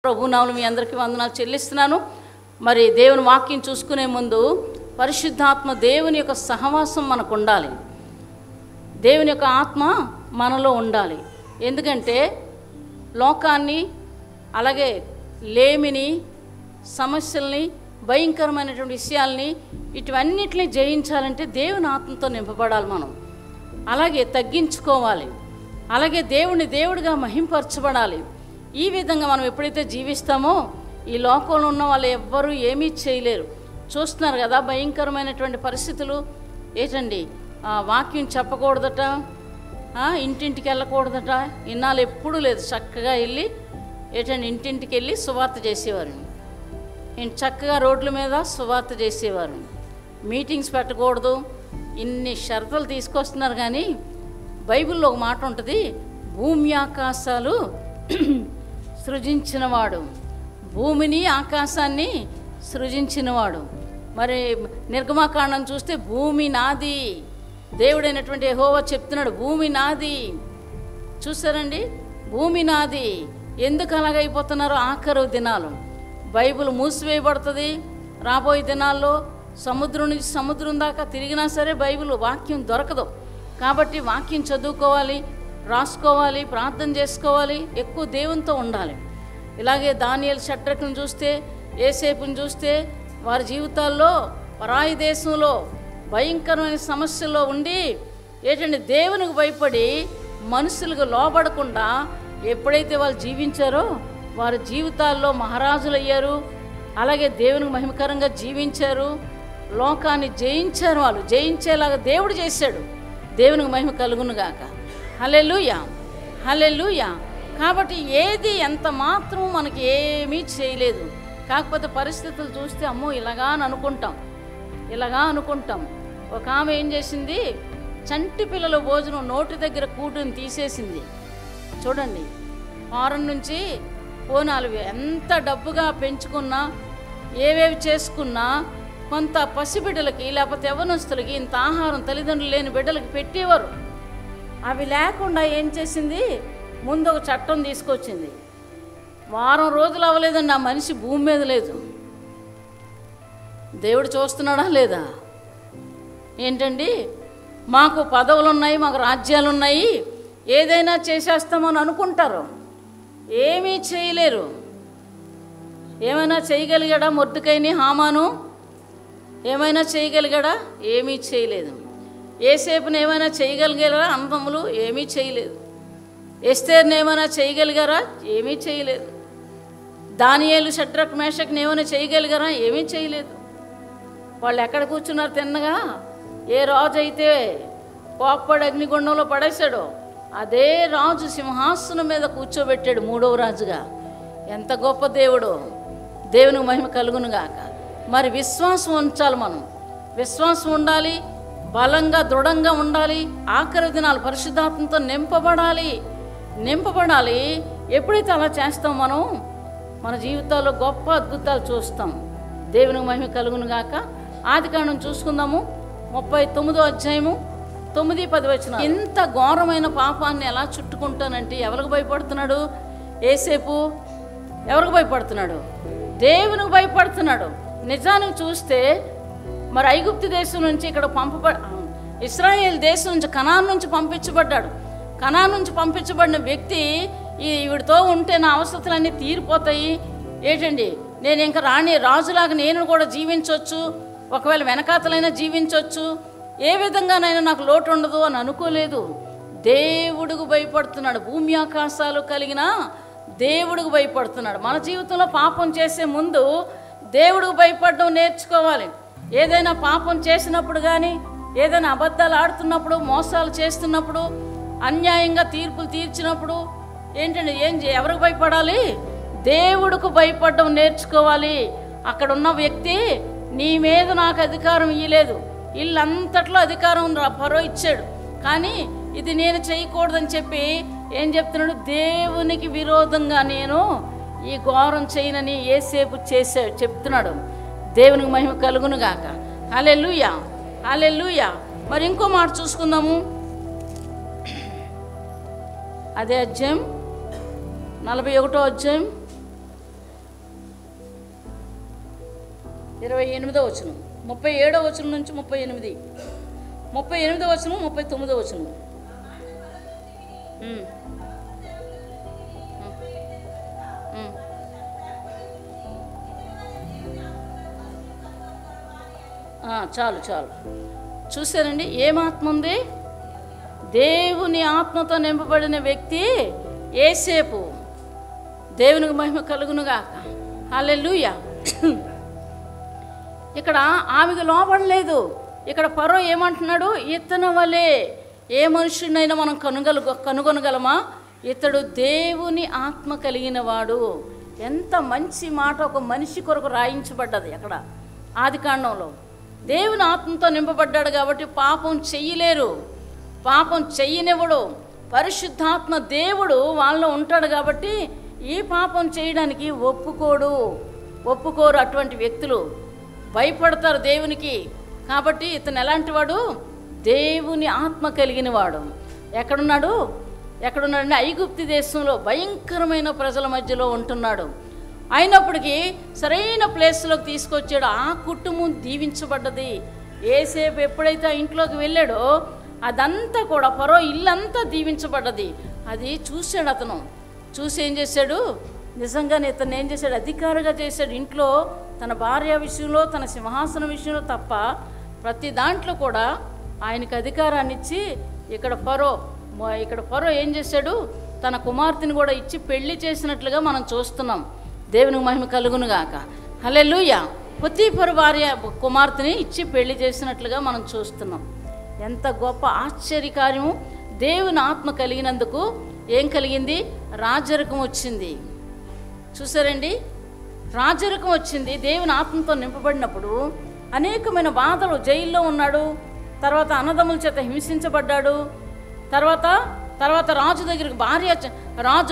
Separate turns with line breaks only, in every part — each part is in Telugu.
ప్రభు నామలు మీ అందరికీ వందనాలు చెల్లిస్తున్నాను మరి దేవుని వాక్యం చూసుకునే ముందు పరిశుద్ధాత్మ దేవుని యొక్క సహవాసం మనకు ఉండాలి దేవుని యొక్క ఆత్మ మనలో ఉండాలి ఎందుకంటే లోకాన్ని అలాగే లేమిని సమస్యల్ని భయంకరమైనటువంటి విషయాల్ని ఇటువన్నిటిని జయించాలంటే దేవుని ఆత్మతో నింపబడాలి మనం అలాగే తగ్గించుకోవాలి అలాగే దేవుని దేవుడిగా మహింపరచబడాలి ఈ విధంగా మనం ఎప్పుడైతే జీవిస్తామో ఈ లోకంలో ఉన్న వాళ్ళు ఎవ్వరూ ఏమీ చేయలేరు చూస్తున్నారు కదా భయంకరమైనటువంటి పరిస్థితులు ఏంటండి ఆ, వాక్యం చెప్పకూడదట ఆ, ఇంటింటికి వెళ్ళకూడదట ఇన్నాళ్ళు ఎప్పుడూ లేదు చక్కగా వెళ్ళి ఏంటండి ఇంటింటికి వెళ్ళి సువార్త చేసేవారు ఇంటి చక్కగా రోడ్ల మీద సువార్త చేసేవారు మీటింగ్స్ పెట్టకూడదు ఇన్ని షరతులు తీసుకొస్తున్నారు కానీ బైబిల్లో ఒక మాట ఉంటుంది భూమి ఆకాశాలు సృజించినవాడు భూమిని ఆకాశాన్ని సృజించినవాడు మరి నిర్గమాకాండం చూస్తే భూమి నాది దేవుడైనటువంటి యెహోవా చెప్తున్నాడు భూమి నాది చూసారండి భూమి నాది ఎందుకు అలాగైపోతున్నారో ఆఖరు దినాలు బైబిల్ మూసివేయబడుతుంది రాబోయే దినాల్లో సముద్రం నుంచి సముద్రం దాకా తిరిగినా సరే బైబిల్ వాక్యం దొరకదు కాబట్టి వాక్యం చదువుకోవాలి రాసుకోవాలి ప్రార్థన చేసుకోవాలి ఎక్కువ దేవునితో ఉండాలి ఇలాగే దానియల్ షట్రకును చూస్తే ఏసేపుని చూస్తే వారి జీవితాల్లో పరాయి దేశంలో భయంకరమైన సమస్యల్లో ఉండి ఏంటంటే దేవునికి భయపడి మనుషులకు లోబడకుండా ఎప్పుడైతే వాళ్ళు జీవించారో వారి జీవితాల్లో మహారాజులు అయ్యారు అలాగే దేవునికి మహిమకరంగా జీవించారు లోకాన్ని జయించారు వాళ్ళు జయించేలాగా దేవుడు చేశాడు దేవునికి మహిమ కలుగునుగాక హలెలుయా హలెలుయా కాబట్టి ఏది ఎంత మాత్రం మనకి ఏమీ చేయలేదు కాకపోతే పరిస్థితులు చూస్తే అమ్మో ఇలాగా అని అనుకుంటాం ఇలాగా అనుకుంటాం ఒక ఆమె ఏం చేసింది చంటి పిల్లల భోజనం నోటి దగ్గర కూటుని తీసేసింది చూడండి ఫారెన్ నుంచి పోనాలు ఎంత డబ్బుగా పెంచుకున్నా ఏవేవి చేసుకున్నా కొంత పసిబిడ్డలకి లేకపోతే యవనస్తులకి ఇంత ఆహారం తల్లిదండ్రులు లేని బిడ్డలకి పెట్టేవారు అవి లేకుండా ఏం చేసింది ముందు ఒక చట్టం తీసుకొచ్చింది వారం రోజులు అవ్వలేదండి ఆ మనిషి భూమి మీద లేదు దేవుడు చూస్తున్నాడా లేదా ఏంటండి మాకు పదవులు ఉన్నాయి మాకు రాజ్యాలు ఉన్నాయి ఏదైనా చేసేస్తామని అనుకుంటారు ఏమీ చేయలేరు ఏమైనా చేయగలిగాడా మొద్దుకైని హామాను ఏమైనా చేయగలిగాడా ఏమీ చేయలేదు ఏసేపుని ఏమైనా చేయగలిగారా అందములు ఏమీ చేయలేదు ఎస్తేర్ని ఏమైనా చేయగలిగారా ఏమీ చేయలేదు దానియేలు షడ్రక్ మేషక్ని ఏమైనా చేయగలిగారా ఏమీ చేయలేదు వాళ్ళు ఎక్కడ కూర్చున్నారు తిన్నగా ఏ రాజు అయితే కోప్పడి అగ్నిగుండంలో పడేశాడో అదే రాజు సింహాసనం మీద కూర్చోబెట్టాడు మూడవ రాజుగా ఎంత గొప్ప దేవుడో దేవునికి మహిమ కలుగునుగాక మరి విశ్వాసం ఉంచాలి మనం విశ్వాసం ఉండాలి బలంగా దృఢంగా ఉండాలి ఆఖరి దినాలు పరిశుద్ధాత్మతో నింపబడాలి నింపబడాలి ఎప్పుడైతే అలా చేస్తాం మనం మన జీవితాల్లో గొప్ప అద్భుతాలు చూస్తాం దేవునికి మహిమ కలుగును గాక ఆది కాండం చూసుకుందాము ముప్పై తొమ్మిదో అధ్యాయము తొమ్మిది పది వచ్చిన ఇంత ఘోరమైన పాపాన్ని ఎలా చుట్టుకుంటానంటే ఎవరికి భయపడుతున్నాడు ఏసేపు ఎవరికి భయపడుతున్నాడు దేవునికి భయపడుతున్నాడు నిజానికి చూస్తే మరి ఐగుప్తు దేశం నుంచి ఇక్కడ పంపబ ఇస్రాయేల్ దేశం నుంచి కనాన్ నుంచి పంపించబడ్డాడు కనాన్ నుంచి పంపించబడిన వ్యక్తి ఈ ఈవిడితో ఉంటే నా అవసరతలన్నీ తీరిపోతాయి ఏంటండి నేను ఇంకా రాణి రాజులాగా నేను కూడా జీవించవచ్చు ఒకవేళ వెనకాతలైనా జీవించవచ్చు ఏ విధంగానైనా నాకు లోటు ఉండదు అని అనుకోలేదు దేవుడికి భయపడుతున్నాడు భూమి ఆకాశాలు కలిగిన దేవుడికి భయపడుతున్నాడు మన జీవితంలో పాపం చేసే ముందు దేవుడికి భయపడడం నేర్చుకోవాలి ఏదైనా పాపం చేసినప్పుడు కానీ ఏదైనా అబద్ధాలు ఆడుతున్నప్పుడు మోసాలు చేస్తున్నప్పుడు అన్యాయంగా తీర్పులు తీర్చినప్పుడు ఏంటంటే ఏం చే- ఎవరికి భయపడాలి దేవుడికి భయపడడం నేర్చుకోవాలి అక్కడ ఉన్న వ్యక్తి నీ మీద నాకు అధికారం ఇయ్యలేదు ఇల్లంతట్లో అధికారం రా- పరో ఇచ్చాడు కానీ ఇది నేను చేయకూడదని చెప్పి ఏం చెప్తున్నాడు దేవునికి విరోధంగా నేను ఈ ఘోరం చేయనని ఏసేపు చేసే చెప్తున్నాడు దేవునికి మహిమ కలుగును గాక హలెలుయా హలెలుయా మరి ఇంకో మాట చూసుకుందాము అదే అధ్యాయం నలభై ఒకటో అధ్యాయం ఇరవై ఎనిమిదో వచనం ముప్పై ఏడో వచనం నుంచి ముప్పై ఎనిమిది ముప్పై ఎనిమిదో వచనం ముప్పై తొమ్మిదో వచనం ఉమ్. ఉమ్. ఆ, చాలు చాలు చూసారండి ఏం ఆత్మ ఉంది దేవుని ఆత్మతో నింపబడిన వ్యక్తి ఏసేపు దేవునికి మహిమ కలుగునుగాక హల్లెలూయా ఇక్కడ ఆమెకు లోపడలేదు ఇక్కడ పరో ఏమంటున్నాడు ఇతను వలే ఏ మనుషుడినైనా మనం కనుగొల కనుగొనగలమా ఇతడు దేవుని ఆత్మ కలిగిన వాడు ఎంత మంచి మాట ఒక మనిషి కొరకు రాయించబడ్డది అక్కడ ఆది కాండంలో దేవుని ఆత్మతో నింపబడ్డాడు కాబట్టి పాపం చెయ్యలేరు పాపం చెయ్యనివ్వడు పరిశుద్ధాత్మ దేవుడు వాళ్ళలో ఉంటాడు కాబట్టి ఈ పాపం చేయడానికి ఒప్పుకోడు ఒప్పుకోరు అటువంటి వ్యక్తులు భయపడతారు దేవునికి కాబట్టి ఇతను ఎలాంటి వాడు దేవుని ఆత్మ కలిగిన వాడు ఎక్కడున్నాడు ఎక్కడున్నాడంటే ఐగుప్తి దేశంలో భయంకరమైన ప్రజల మధ్యలో ఉంటున్నాడు అయినప్పటికీ సరైన ప్లేస్లోకి తీసుకొచ్చాడు ఆ కుటుంబం దీవించబడ్డది ఏసేపు ఎప్పుడైతే ఆ ఇంట్లోకి వెళ్ళాడో అదంతా కూడా పరో ఇల్లంతా దీవించబడ్డది అది చూశాడు అతను చూసి ఏం చేశాడు నిజంగానే ఇతను ఏం చేశాడు అధికారిగా చేశాడు ఇంట్లో తన భార్య విషయంలో తన సింహాసనం విషయంలో తప్ప ప్రతి దాంట్లో కూడా ఆయనకు అధికారాన్ని ఇచ్చి ఇక్కడ ఫరో మ- ఇక్కడ ఫరో ఏం చేశాడు తన కుమార్తెని కూడా ఇచ్చి పెళ్లి చేసినట్లుగా మనం చూస్తున్నాం దేవునికి మహిమ కలుగునుగాక హలే లూయ పొత్తిపరు భార్య కుమార్తెని ఇచ్చి పెళ్లి చేసినట్లుగా మనం చూస్తున్నాం ఎంత గొప్ప ఆశ్చర్యకార్యము దేవుని ఆత్మ కలిగినందుకు ఏం కలిగింది రాజరికం వచ్చింది చూసారండి రాజరికం వచ్చింది దేవుని ఆత్మతో నింపబడినప్పుడు అనేకమైన బాధలు జైల్లో ఉన్నాడు తర్వాత అన్నదమ్ముల చేత హింసించబడ్డాడు తర్వాత తర్వాత రాజు దగ్గరికి భార్య చే- రాజు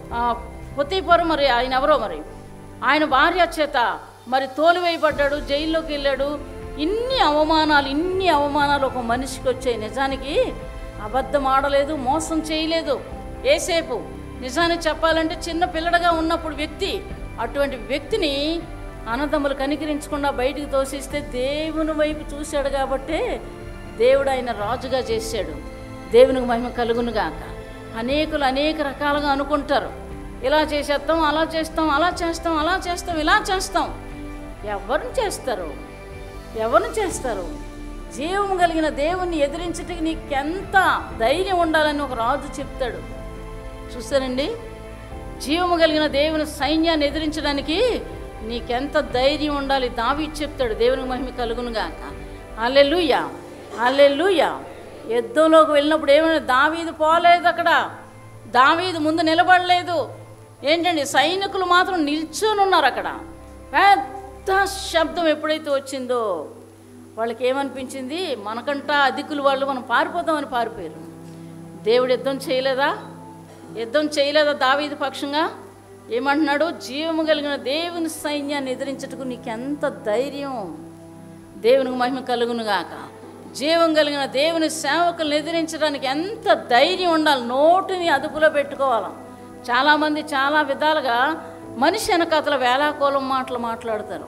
పొత్తిపరు మరి ఆయన ఎవరో మరి ఆయన భార్య చేత మరి తోలివేయబడ్డాడు జైల్లోకి వెళ్ళాడు ఇన్ని అవమానాలు ఇన్ని అవమానాలు ఒక మనిషికి వచ్చాయి నిజానికి అబద్ధం ఆడలేదు మోసం చేయలేదు ఏసేపు నిజానికి చెప్పాలంటే చిన్న పిల్లడగా ఉన్నప్పుడు వ్యక్తి అటువంటి వ్యక్తిని అన్నదమ్ములు కనికరించకుండా బయటికి తోసిస్తే దేవుని వైపు చూశాడు కాబట్టే దేవుడు ఆయన రాజుగా చేశాడు దేవునికి మహిమ కలుగునుగాక అనేకులు అనేక రకాలుగా అనుకుంటారు ఇలా చేసేస్తాం అలా చేస్తాం అలా చేస్తాం అలా చేస్తాం ఇలా చేస్తాం ఎవరిని చేస్తారు ఎవరిని చేస్తారు జీవం కలిగిన దేవుణ్ణి ఎదిరించటకి నీకెంత ధైర్యం ఉండాలని ఒక రాజు చెప్తాడు చూసారండి జీవము కలిగిన దేవుని సైన్యాన్ని ఎదిరించడానికి నీకెంత ధైర్యం ఉండాలి దావి చెప్తాడు దేవునికి మహిమ కలుగునుగాక అల్లెలుయ్యా అల్లెలుయ్యా యుద్ధంలోకి వెళ్ళినప్పుడు ఏమైనా దావీదు పోలేదు అక్కడ దావీదు ముందు నిలబడలేదు ఏంటండి సైనికులు మాత్రం నిల్చొని ఉన్నారు అక్కడ పెద్ద శబ్దం ఎప్పుడైతే వచ్చిందో వాళ్ళకి ఏమనిపించింది మనకంట అధికులు వాళ్ళు మనం పారిపోతామని పారిపోయారు దేవుడు యుద్ధం చేయలేదా యుద్ధం చేయలేదా దావీదు పక్షంగా ఏమంటున్నాడు జీవము కలిగిన దేవుని సైన్యాన్ని ఎదిరించటకు నీకెంత ధైర్యం దేవునికి మహిమ కలుగునుగాక జీవం కలిగిన దేవుని సేవకులను ఎదిరించడానికి ఎంత ధైర్యం ఉండాలి నోటిని అదుపులో పెట్టుకోవాలి చాలామంది చాలా విధాలుగా మనిషి వెనకాతల వేలాకోలం మాటలు మాట్లాడతారు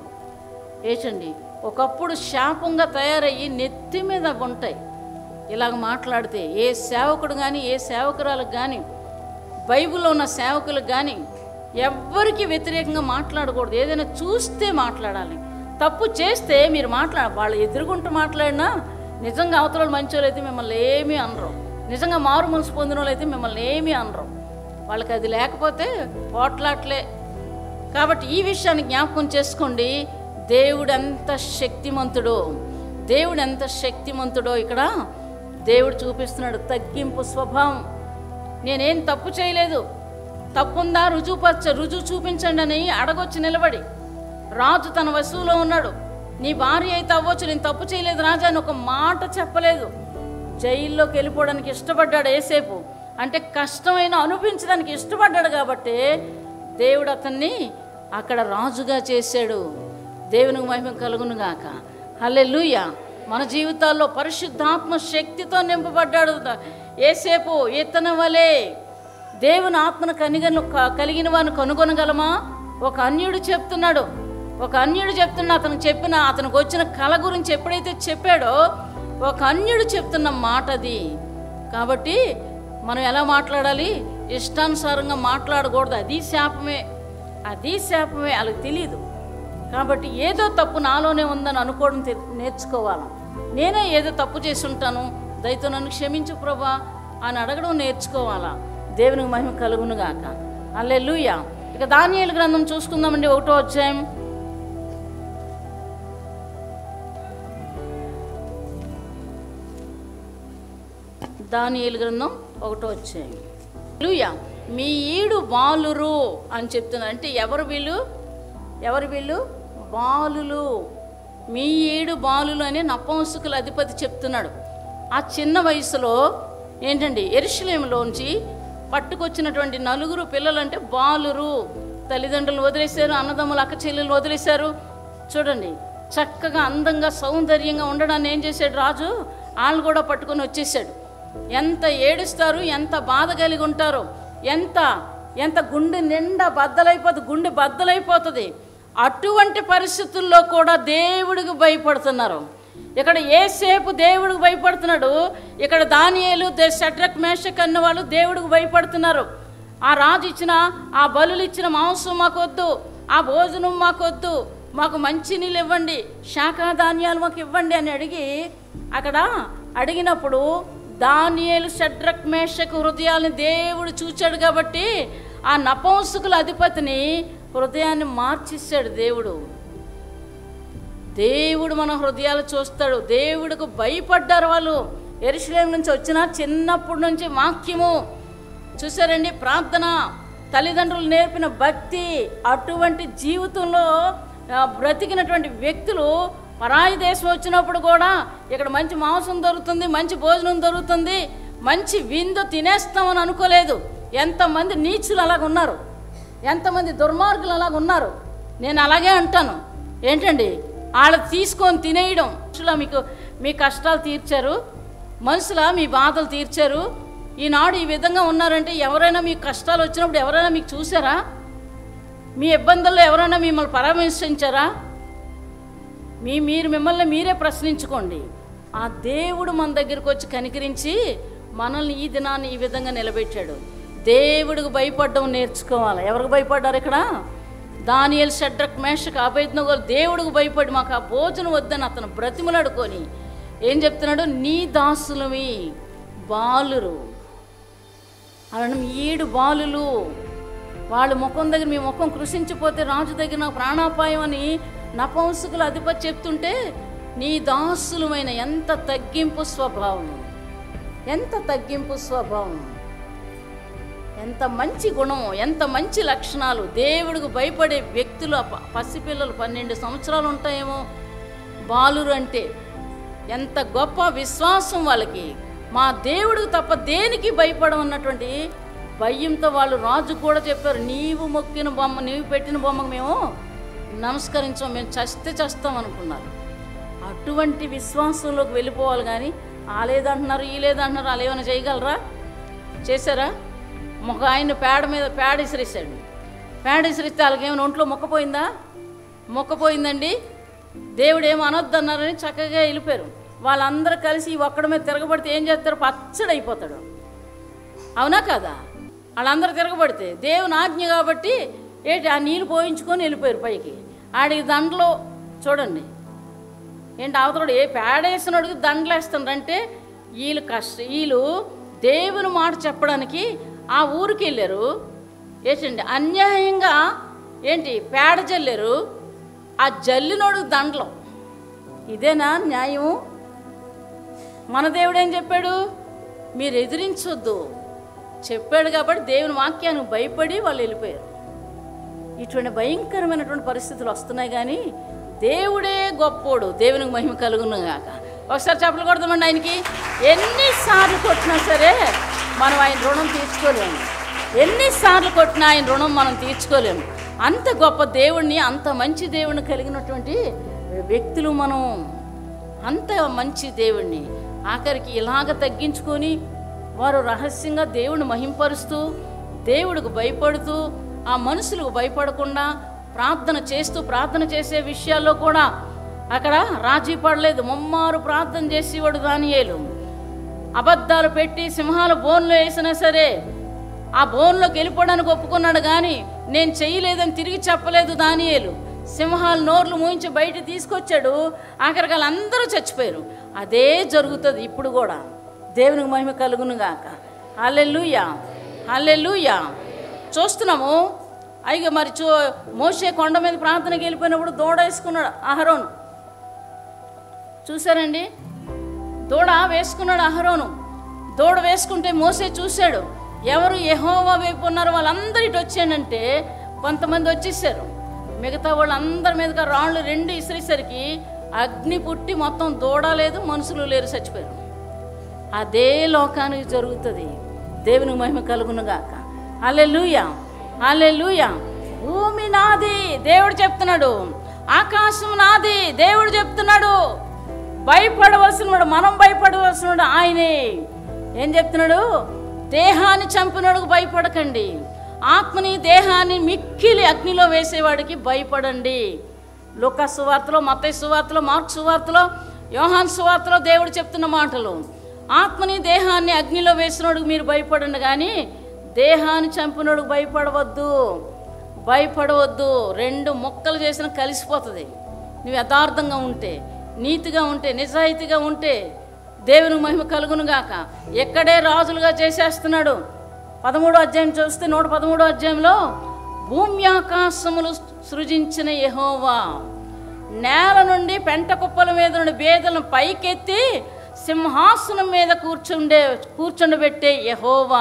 ఏచండి ఒకప్పుడు శాపంగా తయారయ్యి నెత్తి మీద ఉంటాయి ఇలాగ మాట్లాడితే ఏ సేవకుడు కానీ ఏ సేవకురాలకు కానీ బైబిల్లో ఉన్న సేవకులకు కానీ ఎవ్వరికి వ్యతిరేకంగా మాట్లాడకూడదు ఏదైనా చూస్తే మాట్లాడాలి తప్పు చేస్తే మీరు మాట్లా వాళ్ళు ఎదురుగుంటూ మాట్లాడినా నిజంగా అవతల మంచోళ్ళు అయితే మిమ్మల్ని ఏమీ అనరు నిజంగా మారు మనసు పొందిన వాళ్ళు అయితే మిమ్మల్ని ఏమీ అనరు వాళ్ళకి అది లేకపోతే పోట్లాట్లే కాబట్టి ఈ విషయాన్ని జ్ఞాపకం చేసుకోండి దేవుడు ఎంత శక్తిమంతుడో దేవుడు ఎంత శక్తిమంతుడో ఇక్కడ దేవుడు చూపిస్తున్నాడు తగ్గింపు స్వభావం నేనేం తప్పు చేయలేదు తప్పుందా రుజువుపరచ రుజువు చూపించండి అని అడగొచ్చి నిలబడి రాజు తన వశువులో ఉన్నాడు నీ భార్య అయితే అవ్వచ్చు నేను తప్పు చేయలేదు రాజా అని ఒక మాట చెప్పలేదు జైల్లోకి వెళ్ళిపోవడానికి ఇష్టపడ్డాడు ఏసేపు అంటే కష్టమైన అనిపించడానికి ఇష్టపడ్డాడు కాబట్టి దేవుడు అతన్ని అక్కడ రాజుగా చేశాడు దేవునికి మహిమ కలుగునుగాక హల్లెలూయా మన జీవితాల్లో పరిశుద్ధాత్మ శక్తితో నింపబడ్డాడు ఏసేపు ఇతని వలే దేవుని ఆత్మను కనిగను క- కలిగిన వారిని కనుగొనగలమా ఒక అన్యుడు చెప్తున్నాడు ఒక అన్యుడు చెప్తున్న అతనికి చెప్పిన అతనికి వచ్చిన కళ గురించి ఎప్పుడైతే చెప్పాడో ఒక అన్యుడు చెప్తున్న మాట అది కాబట్టి మనం ఎలా మాట్లాడాలి ఇష్టానుసారంగా మాట్లాడకూడదు అది శాపమే అది శాపమే వాళ్ళకి తెలియదు కాబట్టి ఏదో తప్పు నాలోనే ఉందని అనుకోవడం తె- నేర్చుకోవాలి నేనే ఏదో తప్పు చేసి ఉంటాను దయతో నన్ను క్షమించు ప్రభా అని అడగడం నేర్చుకోవాలా దేవునికి మహిమ కలుగును గాక అల్లెలుయ ఇక దానియేలు గ్రంథం చూసుకుందామండి ఒకటో అధ్యాయం దానియేలు గ్రంథం ఒకటో అధ్యాయం హల్లెలూయా మీ ఈడు బాలురు అని చెప్తున్నారు అంటే ఎవరు వీళ్ళు ఎవరు వీళ్ళు బాలులు మీ ఏడు బాలులు అని నపంసుకుల అధిపతి చెప్తున్నాడు ఆ చిన్న వయసులో ఏంటండి ఎరుషులేములోంచి పట్టుకొచ్చినటువంటి నలుగురు పిల్లలంటే బాలురు తల్లిదండ్రులు వదిలేశారు అన్నదమ్ములు అక్క చెల్లెలు వదిలేశారు చూడండి చక్కగా అందంగా సౌందర్యంగా ఉండడాన్ని ఏం చేశాడు రాజు వాళ్ళు కూడా పట్టుకొని వచ్చేసాడు ఎంత ఏడుస్తారు ఎంత బాధ కలిగి ఉంటారో ఎంత ఎంత గుండె నిండా బద్దలైపోతుంది గుండె బద్దలైపోతుంది అటువంటి పరిస్థితుల్లో కూడా దేవుడికి భయపడుతున్నారు ఇక్కడ ఏసేపు దేవుడికి భయపడుతున్నాడు ఇక్కడ దానియేలు దే షడ్రక్ మేషక్ అన్న వాళ్ళు దేవుడికి భయపడుతున్నారు ఆ రాజు ఇచ్చిన ఆ బలులు ఇచ్చిన మాంసం మాకొద్దు ఆ భోజనం మాకొద్దు మాకు మంచి నీళ్ళు ఇవ్వండి శాఖా ధాన్యాలు మాకు ఇవ్వండి అని అడిగి అక్కడ అడిగినప్పుడు దానియేలు షడ్రక్ మేషకు హృదయాన్ని దేవుడు చూచాడు కాబట్టి ఆ నపంసుకుల అధిపతిని హృదయాన్ని మార్చిస్తాడు దేవుడు దేవుడు మన హృదయాలు చూస్తాడు దేవుడికి భయపడ్డారు వాళ్ళు ఎరుషులేం నుంచి వచ్చిన చిన్నప్పటి నుంచి వాక్యము చూసారండి ప్రార్థన తల్లిదండ్రులు నేర్పిన భక్తి అటువంటి జీవితంలో ఆ, బ్రతికినటువంటి వ్యక్తులు పరాయి దేశం వచ్చినప్పుడు కూడా ఇక్కడ మంచి మాంసం దొరుకుతుంది మంచి భోజనం దొరుకుతుంది మంచి విందు తినేస్తామని అనుకోలేదు ఎంతమంది నీచులు అలాగ ఉన్నారు ఎంతమంది దుర్మార్గులు అలాగ ఉన్నారు నేను అలాగే అంటాను ఏంటండి వాళ్ళు తీసుకొని తినేయడం మనుషులా మీకు మీ కష్టాలు తీర్చారు మనుషులా మీ బాధలు తీర్చారు ఈనాడు ఈ విధంగా ఉన్నారంటే ఎవరైనా మీకు కష్టాలు వచ్చినప్పుడు ఎవరైనా మీకు చూసారా మీ ఇబ్బందుల్లో ఎవరైనా మిమ్మల్ని పరామర్శించారా మీ మీరు మిమ్మల్ని మీరే ప్రశ్నించుకోండి ఆ దేవుడు మన దగ్గరికి వచ్చి కనికరించి మనల్ని ఈ దినాన్ని ఈ విధంగా నిలబెట్టాడు దేవుడికి భయపడడం నేర్చుకోవాలి ఎవరికి భయపడ్డారు ఇక్కడ దానియల్ షడ్రక్ మేషక్ అభైద్నగోలు దేవుడికి భయపడి మాకు ఆ భోజనం వద్దని అతను బ్రతిమలాడుకొని ఏం చెప్తున్నాడు నీ దాసులవి బాలురు అలానే మీ ఏడు బాలులు వాళ్ళ ముఖం దగ్గర మీ ముఖం కృషించిపోతే రాజు దగ్గర నాకు ప్రాణాపాయం అని నపంసుకుల అధిపతి చెప్తుంటే నీ దాసులమైన ఎంత తగ్గింపు స్వభావం ఎంత తగ్గింపు స్వభావం ఎంత మంచి గుణం ఎంత మంచి లక్షణాలు దేవుడికి భయపడే వ్యక్తులు ఆ ప- పసిపిల్లలు పన్నెండు సంవత్సరాలు ఉంటాయేమో బాలురు అంటే ఎంత గొప్ప విశ్వాసం వాళ్ళకి మా దేవుడికి తప్ప దేనికి భయపడమన్నటువంటి భయంతో వాళ్ళు రాజు కూడా చెప్పారు నీవు మొక్కిన బొమ్మ నీవు పెట్టిన బొమ్మకు మేము నమస్కరించాం మేము చస్తే చస్తాం అనుకున్నారు అటువంటి విశ్వాసంలోకి వెళ్ళిపోవాలి కానీ ఆ లేదంటున్నారు ఈ లేదంటున్నారు వాళ్ళు ఏమైనా చేయగలరా చేశారా ఒక ఆయన పేడ మీద పేడ ఇసిరేసాడు పేడ ఇసిరిస్తే వాళ్ళకేమైనా ఒంట్లో మొక్కపోయిందా మొక్కపోయిందండి దేవుడు ఏమో అనొద్దన్నారని చక్కగా వెళ్ళిపోయారు వాళ్ళందరూ కలిసి ఈ ఒక్కడి మీద తిరగబడితే ఏం చేస్తారు పచ్చడి అయిపోతాడు అవునా కదా వాళ్ళందరూ తిరగబడితే దేవుని ఆజ్ఞ కాబట్టి ఏంటి ఆ నీళ్ళు పోయించుకొని వెళ్ళిపోయారు పైకి ఆడికి దండలో చూడండి ఏంటి అవతలడు ఏ పేడేసినోడికి దండలు వేస్తుండ్రంటే వీళ్ళు కష్ట వీళ్ళు దేవుని మాట చెప్పడానికి ఆ ఊరికి వెళ్ళారు ఏంటండి అన్యాయంగా ఏంటి పేడ జల్లారు ఆ జల్లినోడికి దండలు ఇదేనా న్యాయము మన దేవుడు ఏం చెప్పాడు మీరు ఎదిరించొద్దు చెప్పాడు కాబట్టి దేవుని వాక్యానికి భయపడి వాళ్ళు వెళ్ళిపోయారు ఇటువంటి భయంకరమైనటువంటి పరిస్థితులు వస్తున్నాయి కానీ దేవుడే గొప్పోడు దేవునికి మహిమ కలుగును గాక ఒకసారి చెప్పలు కొడదామండి ఆయనకి ఎన్నిసార్లు కొట్టినా సరే మనం ఆయన రుణం తీర్చుకోలేము ఎన్నిసార్లు కొట్టినా ఆయన రుణం మనం తీర్చుకోలేము అంత గొప్ప దేవుణ్ణి అంత మంచి దేవుణ్ణి కలిగినటువంటి వ్యక్తులు మనం అంత మంచి దేవుణ్ణి ఆఖరికి ఇలాగ తగ్గించుకొని వారు రహస్యంగా దేవుని మహింపరుస్తూ దేవుడికి భయపడుతూ ఆ మనుషులకు భయపడకుండా ప్రార్థన చేస్తూ ప్రార్థన చేసే విషయాల్లో కూడా అక్కడ రాజీ పడలేదు ముమ్మారు ప్రార్థన చేసేవాడు దానియేలు అబద్ధాలు పెట్టి సింహాల బోన్లో వేసినా సరే ఆ బోన్లోకి వెళ్ళిపోవడానికి ఒప్పుకున్నాడు కానీ నేను చేయలేదని తిరిగి చెప్పలేదు దానియేలు సింహాలు నోర్లు మూయించి బయట తీసుకొచ్చాడు ఆఖరికి వాళ్ళందరూ చచ్చిపోయారు అదే జరుగుతుంది ఇప్పుడు కూడా దేవునికి మహిమ కలుగును గాక హల్లెలూయా హల్లెలూయా చూస్తున్నాము అయిగా మరి చూ మోసే కొండ మీద ప్రార్థనకి వెళ్ళిపోయినప్పుడు దూడ వేసుకున్నాడు అహరోను చూసారండి దూడ వేసుకున్నాడు అహరోను దూడ వేసుకుంటే మోసే చూశాడు ఎవరు యెహోవా వైపు ఉన్నారో వాళ్ళందరూ ఇటు వచ్చానంటే కొంతమంది వచ్చేసారు మిగతా వాళ్ళందరి మీదగా రాళ్ళు రెండు ఇసిరేసరికి అగ్ని పుట్టి మొత్తం దూడ లేదు మనుషులు లేరు చచ్చిపోయారు అదే లోకానికి జరుగుతుంది దేవుని మహిమ కలుగునుగాక అల్లెలుయా అల్లెలుయా భూమి నాది దేవుడు చెప్తున్నాడు ఆకాశం నాది దేవుడు చెప్తున్నాడు భయపడవలసిన వాడు మనం భయపడవలసిన వాడు ఆయనే ఏం చెప్తున్నాడు దేహాన్ని చంపినోడుకు భయపడకండి ఆత్మని దేహాన్ని మిక్కిలి అగ్నిలో వేసేవాడికి భయపడండి లుకా సువార్తలో మత్తయి సువార్తలో మార్క్ సువార్తలో యోహాన్ సువార్తలో దేవుడు చెప్తున్న మాటలు ఆత్మని దేహాన్ని అగ్నిలో వేసినోడికి మీరు భయపడండి కానీ దేహాన్ని చంపినోడికి భయపడవద్దు భయపడవద్దు రెండు మొక్కలు చేసిన కలిసిపోతుంది నువ్వు యథార్థంగా ఉంటే నీతిగా ఉంటే నిజాయితీగా ఉంటే దేవుని మహిమ కలుగునుగాక ఎక్కడే రాజులుగా చేసేస్తున్నాడు పదమూడో అధ్యాయం చూస్తే నూట పదమూడో అధ్యాయంలో భూమి ఆకాశములు సృజించిన యెహోవా నేల నుండి పెంట కుప్పల మీద నుండి బేదలను పైకెత్తి సింహాసనం మీద కూర్చుండే కూర్చుండబెట్టే యెహోవా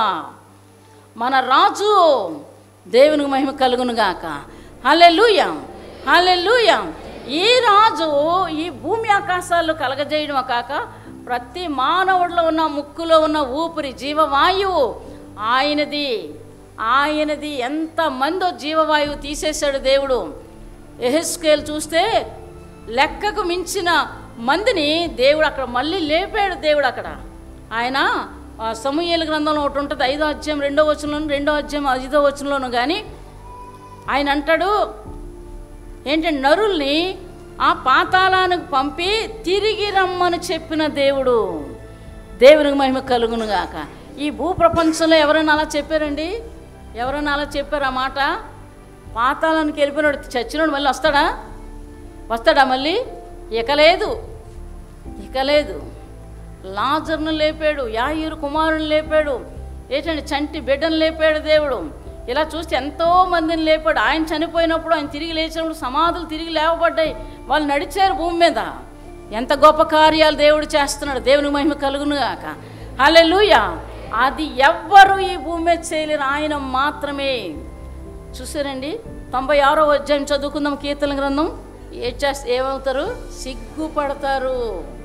మన రాజు దేవునికి మహిమ కలుగునుగాక హల్లెలూయా హల్లెలూయా ఈ రాజు ఈ భూమి ఆకాశాలు కలగజేయడం కాక ప్రతి మానవుడిలో ఉన్న ముక్కులో ఉన్న ఊపిరి జీవవాయువు ఆయనది ఆయనది ఎంతమందో జీవవాయువు తీసేశాడు దేవుడు ఎహెస్కేల్ చూస్తే లెక్కకు మించిన మందిని దేవుడు అక్కడ మళ్ళీ లేపాడు దేవుడు అక్కడ ఆయన ఆ సమూహేల గ్రంథంలో ఒకటి ఉంటుంది ఐదో అధ్యాయం రెండో వచనంలోను రెండో అధ్యాయం ఐదో వచనంలోను కానీ ఆయన అంటాడు ఏంటంటే నరుల్ని ఆ పాతాళానికి పంపి తిరిగి రమ్మని చెప్పిన దేవుడు దేవునికి మహిమ కలుగునుగాక ఈ భూ ప్రపంచంలో ఎవరైనా అలా చెప్పారండి ఎవరైనా అలా చెప్పారు ఆ మాట పాతాళానికి వెళ్ళిపోయినాడు చచ్చినాడు మళ్ళీ వస్తాడా వస్తాడా మళ్ళీ ఇక లేదు ఇక లేదు లాజర్ను లేపాడు యాయూరు కుమారుని లేపాడు ఏంటంటే చంటి బిడ్డను లేపాడు దేవుడు ఇలా చూస్తే ఎంతో మందిని లేపాడు ఆయన చనిపోయినప్పుడు ఆయన తిరిగి లేచినప్పుడు సమాధులు తిరిగి లేవబడ్డాయి వాళ్ళు నడిచారు భూమి మీద ఎంత గొప్ప కార్యాలు దేవుడు చేస్తున్నాడు దేవుని మహిమ కలుగునుగాక హల్లెలూయా అది ఎవ్వరు ఈ భూమి మీద చేయలేరు ఆయన మాత్రమే చూసారండి తొంభై ఆరో అధ్యాయం చదువుకుందాం కీర్తన గ్రంథం ఏ చేస్తే ఏమవుతారు సిగ్గుపడతారు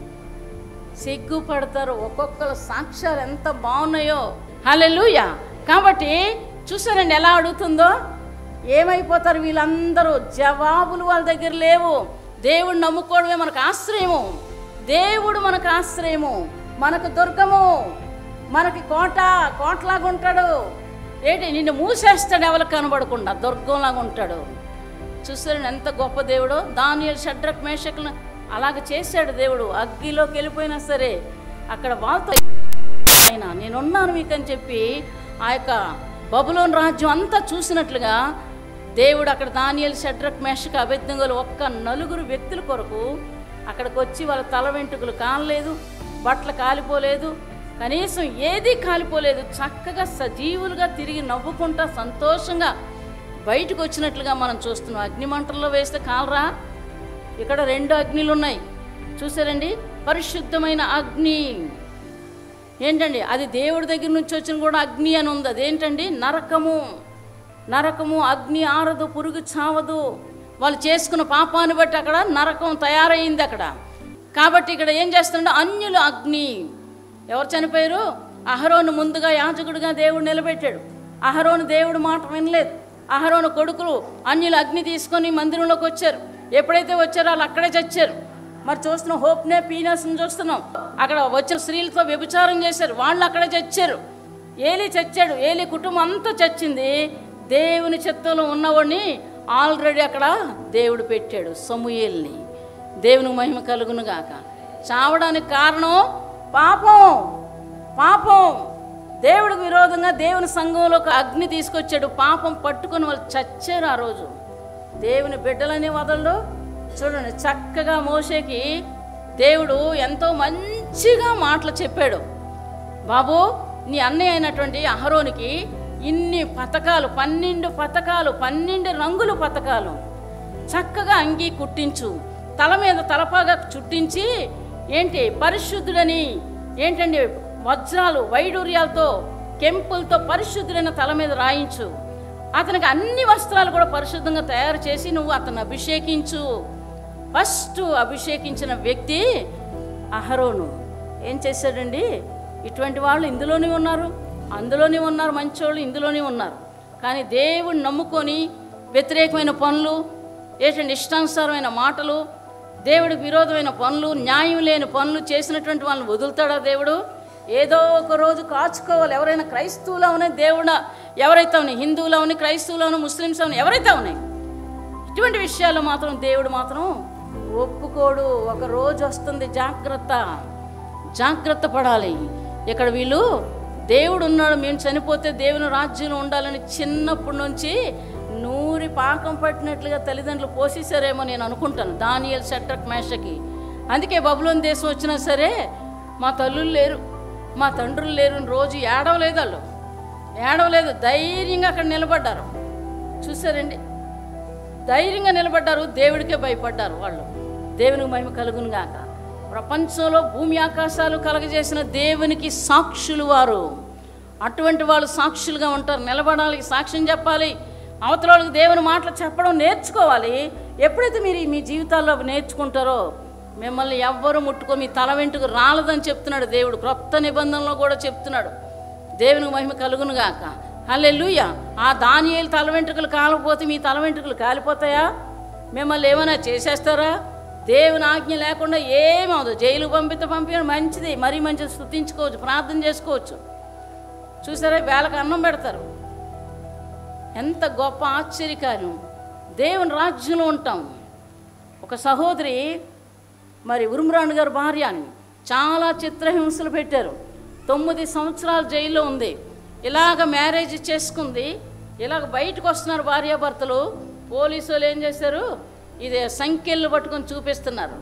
సిగ్గుపడతారు ఒక్కొక్కరు సాక్ష్యాలు ఎంత బాగున్నాయో హల్లెలూయా కాబట్టి చూసారండి ఎలా అడుగుతుందో ఏమైపోతారు వీళ్ళందరూ జవాబులు వాళ్ళ దగ్గర లేవు దేవుడు నమ్ముకోవడమే మనకు ఆశ్రయము దేవుడు మనకు ఆశ్రయము మనకు దుర్గము మనకి కోట కోటలాగా ఉంటాడు ఏంటి నిన్ను మూసేస్తాడు ఎవరికి కనబడకుండా దుర్గంలాగా ఉంటాడు చూసారు ఎంత గొప్ప దేవుడో దానియల్ షడ్రక్ మేషకులను అలాగ చేశాడు దేవుడు అగ్గిలోకి వెళ్ళిపోయినా సరే అక్కడ వాళ్ళతో ఆయన నేనున్నాను మీకు అని చెప్పి ఆ యొక్క బబులోన్ రాజ్యం అంతా చూసినట్లుగా దేవుడు అక్కడ దానియల్ షడ్రక్ మేషక అభిజ్ఞలు ఒక్క నలుగురు వ్యక్తుల కొరకు అక్కడికి వచ్చి వాళ్ళ తల వెంట్రుకలు కానలేదు బట్టలు కాలిపోలేదు కనీసం ఏదీ కాలిపోలేదు చక్కగా సజీవులుగా తిరిగి నవ్వుకుంటా సంతోషంగా బయటకు వచ్చినట్లుగా మనం చూస్తున్నాం అగ్నిమంటల్లో వేస్తే కాలరా ఇక్కడ రెండు అగ్నిలు ఉన్నాయి చూసారండి పరిశుద్ధమైన అగ్ని ఏంటండి అది దేవుడి దగ్గర నుంచి వచ్చిన కూడా అగ్ని అని ఉంది అదేంటండి నరకము నరకము అగ్ని ఆరదు పురుగు చావదు వాళ్ళు చేసుకున్న పాపాన్ని బట్టి అక్కడ నరకం తయారైంది అక్కడ కాబట్టి ఇక్కడ ఏం చేస్తుండే అన్యులు అగ్ని ఎవరు చనిపోయారు అహరోను ముందుగా యాజకుడిగా దేవుడు నిలబెట్టాడు అహరోను దేవుడు మాట వినలేదు అహరోను కొడుకులు అన్యులు అగ్ని తీసుకొని మందిరంలోకి వచ్చారు ఎప్పుడైతే వచ్చారో వాళ్ళు అక్కడే చచ్చారు మరి చూస్తున్నాం హోప్నే పీనస్ని చూస్తున్నాం అక్కడ వచ్చిన స్త్రీలతో వ్యభిచారం చేశారు వాళ్ళు అక్కడే చచ్చారు ఏలి చచ్చాడు ఏలి కుటుంబం అంతా చచ్చింది దేవుని చిత్తంలో ఉన్నవాడిని ఆల్రెడీ అక్కడ దేవుడు పెట్టాడు సమూయేల్ని దేవునికి మహిమ కలుగును గాక చావడానికి కారణం పాపం పాపం దేవుడికి విరోధంగా దేవుని సంఘంలో ఒక అగ్ని తీసుకొచ్చాడు పాపం పట్టుకొని వాళ్ళు చచ్చారు ఆ రోజు దేవుని బిడ్డలని వదలడు చూడండి చక్కగా మోషేకి దేవుడు ఎంతో మంచిగా మాటలు చెప్పాడు బాబు నీ అన్నయ్య అయినటువంటి అహరోనికి ఇన్ని పథకాలు పన్నెండు పథకాలు పన్నెండు రంగుల పథకాలు చక్కగా అంగి కుట్టించు తల మీద తలపాగా చుట్టించి ఏంటి పరిశుద్ధుడని ఏంటండి వజ్రాలు వైడూర్యాలతో కెంపులతో పరిశుద్ధుడైన తల మీద రాయించు అతనికి అన్ని వస్త్రాలు కూడా పరిశుద్ధంగా తయారు చేసి నువ్వు అతను అభిషేకించు ఫస్ట్ అభిషేకించిన వ్యక్తి అహరోను ఏం చేశాడండి ఇటువంటి వాళ్ళు ఇందులోనే ఉన్నారు అందులోనే ఉన్నారు మంచోళ్ళు ఇందులోనే ఉన్నారు కానీ దేవుణ్ణి నమ్ముకొని వ్యతిరేకమైన పనులు ఏంటంటే ఇష్టానుసారమైన మాటలు దేవుడికి విరోధమైన పనులు న్యాయం లేని పనులు చేసినటువంటి వాళ్ళని వదులుతాడా దేవుడు ఏదో ఒక రోజు కాచుకోవాలి ఎవరైనా క్రైస్తవులు అవునే దేవుడా ఎవరైతే ఉన్నాయి హిందువులు అవుని క్రైస్తవులు అవును ముస్లిమ్స్ అవును ఎవరైతే ఉన్నాయి ఇటువంటి విషయాలు మాత్రం దేవుడు మాత్రం ఒప్పుకోడు ఒక రోజు వస్తుంది జాగ్రత్త జాగ్రత్త పడాలి ఇక్కడ వీళ్ళు దేవుడు ఉన్నాడు మేము చనిపోతే దేవుని రాజ్యంలో ఉండాలని చిన్నప్పటి నుంచి నూరి పాకం పట్టినట్లుగా తల్లిదండ్రులు పోషిస్తారేమో నేను అనుకుంటాను దానియల్ సెట్రక్ మేషకి అందుకే బబులోని దేశం వచ్చినా సరే మా తల్లులు లేరు మా తండ్రులు లేరు అని రోజు ఏడవలేదు వాళ్ళు ఏడవలేదు ధైర్యంగా అక్కడ నిలబడ్డారు చూసారండి ధైర్యంగా నిలబడ్డారు దేవుడికే భయపడ్డారు వాళ్ళు దేవునికి మహిమ కలుగును గాక ప్రపంచంలో భూమి ఆకాశాలు కలగజేసిన దేవునికి సాక్షులు వారు అటువంటి వాళ్ళు సాక్షులుగా ఉంటారు నిలబడాలి సాక్ష్యం చెప్పాలి అవతల వాళ్ళకి దేవుని మాటలు చెప్పడం నేర్చుకోవాలి ఎప్పుడైతే మీరు మీ జీవితాల్లో నేర్చుకుంటారో మిమ్మల్ని ఎవ్వరు ముట్టుకో మీ తల వెంటుకు రాలదని చెప్తున్నాడు దేవుడు క్రొత్త నిబంధనలో కూడా చెప్తున్నాడు దేవునికి మహిమ కలుగును గాక హల్లెలూయా ఆ దానియేలు తల వెంట్రుకలు కాలకపోతే మీ తల వెంట్రుకలు కాలిపోతాయా మిమ్మల్ని ఏమైనా చేసేస్తారా దేవుని ఆజ్ఞ లేకుండా ఏమవుదు జైలు పంపితే పంపించడం మంచిది మరీ మంచిది స్థుతించుకోవచ్చు ప్రార్థన చేసుకోవచ్చు చూసారా వేళకు అన్నం పెడతారు ఎంత గొప్ప ఆశ్చర్యకార్యం దేవుని రాజ్యంలో ఉంటాం ఒక సహోదరి మరి ఉరుమరాణి గారు భార్య అని చాలా చిత్రహింసలు పెట్టారు తొమ్మిది సంవత్సరాలు జైల్లో ఉంది ఇలాగ మ్యారేజ్ చేసుకుంది ఇలాగ బయటకు వస్తున్నారు భార్యాభర్తలు పోలీసు వాళ్ళు ఏం చేశారు ఇది సంఖ్యలు పట్టుకొని చూపిస్తున్నారు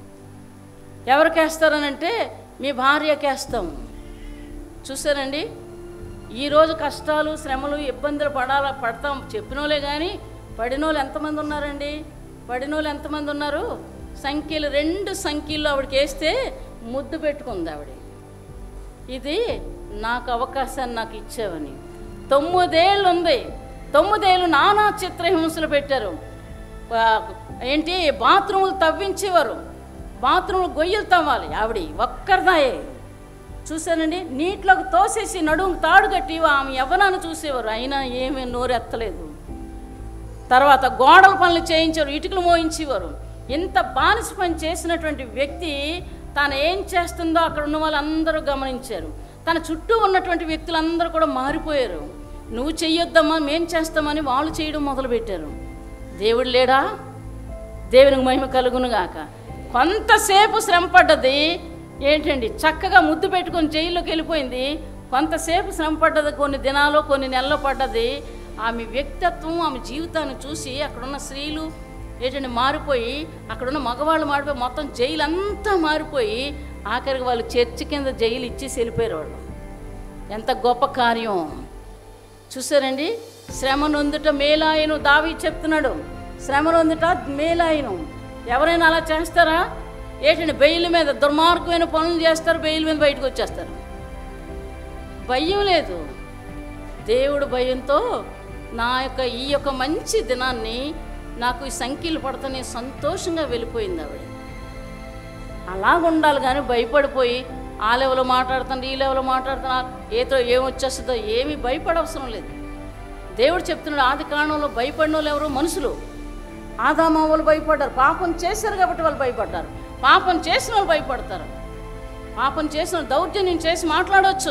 ఎవరికి వేస్తారనంటే మీ భార్యకి వేస్తాం చూసారండి ఈరోజు కష్టాలు శ్రమలు ఇబ్బందులు పడాల పడతాం చెప్పినోలే కానీ పడినోళ్ళు ఎంతమంది ఉన్నారండి పడినోళ్ళు ఎంతమంది ఉన్నారు సంఖ్యలు రెండు సంఖ్యలు ఆవిడకి వేస్తే ముద్దు పెట్టుకుంది ఆవిడ ఇది నాకు అవకాశాన్ని నాకు ఇచ్చావని తొమ్మిదేళ్ళు ఉంది తొమ్మిదేళ్ళు నానా చిత్రహింసలు పెట్టారు ఆ, ఏంటి బాత్రూములు తవ్వించేవారు బాత్రూములు గొయ్యలు తవ్వాలి ఆవిడ ఒక్కరిదాయే చూశానండి నీటిలోకి తోసేసి నడుము తాడు కట్టి ఆమె యవ్వనాన్ని చూసేవారు అయినా ఏమీ నోరెత్తలేదు తర్వాత గోడల పనులు చేయించారు ఇటుకలు మోయించేవారు ఇంత బానిస పని చేసినటువంటి వ్యక్తి తాను ఏం చేస్తుందో అక్కడ ఉన్న వాళ్ళందరూ గమనించారు తన చుట్టూ ఉన్నటువంటి వ్యక్తులందరూ కూడా మారిపోయారు నువ్వు చెయ్యొద్దమ్మా మేం చేస్తామని వాళ్ళు చేయడం మొదలుపెట్టారు దేవుడు లేడా దేవునికి మహిమ కలుగును గాక కొంతసేపు శ్రమ పడ్డది ఏంటండి చక్కగా ముద్దు పెట్టుకొని జైల్లోకి వెళ్ళిపోయింది కొంతసేపు శ్రమ పడ్డది కొన్ని దినాలు కొన్ని నెలలు పడ్డది ఆమె వ్యక్తిత్వం ఆమె జీవితాన్ని చూసి అక్కడున్న స్త్రీలు ఏంటంటే మారిపోయి అక్కడున్న మగవాళ్ళు మారిపోయి మొత్తం జైలు అంతా మారిపోయి ఆఖరికి వాళ్ళు చర్చి కింద జైలు ఇచ్చేసి వెళ్ళిపోయారు వాళ్ళు ఎంత గొప్ప కార్యం చూసారండి శ్రమ నొందుట మేలాయను దావి చెప్తున్నాడు శ్రమ నొందుట మేలాయను ఎవరైనా అలా చేస్తారా ఏంటండి బెయిల్ మీద దుర్మార్గమైన పనులు చేస్తారు బెయిల్ మీద బయటకు వచ్చేస్తారు భయం లేదు దేవుడు భయంతో నా యొక్క ఈ యొక్క మంచి దినాన్ని నాకు ఈ సంఖ్యలు పడతానే సంతోషంగా వెళ్ళిపోయింది ఆవిడ అలాగ ఉండాలి కానీ భయపడిపోయి ఆ లెవెల్లో మాట్లాడుతాను ఈ లెవెల్లో మాట్లాడుతున్నా ఏతో ఏం వచ్చేస్తుందో ఏమీ భయపడవసరం లేదు దేవుడు చెప్తున్నాడు ఆది కారణంలో భయపడిన వాళ్ళు ఎవరు మనుషులు ఆదామా వాళ్ళు భయపడ్డారు పాపం చేశారు కాబట్టి వాళ్ళు భయపడ్డారు పాపం చేసిన వాళ్ళు భయపడతారు పాపం చేసిన దౌర్జన్యం చేసి మాట్లాడవచ్చు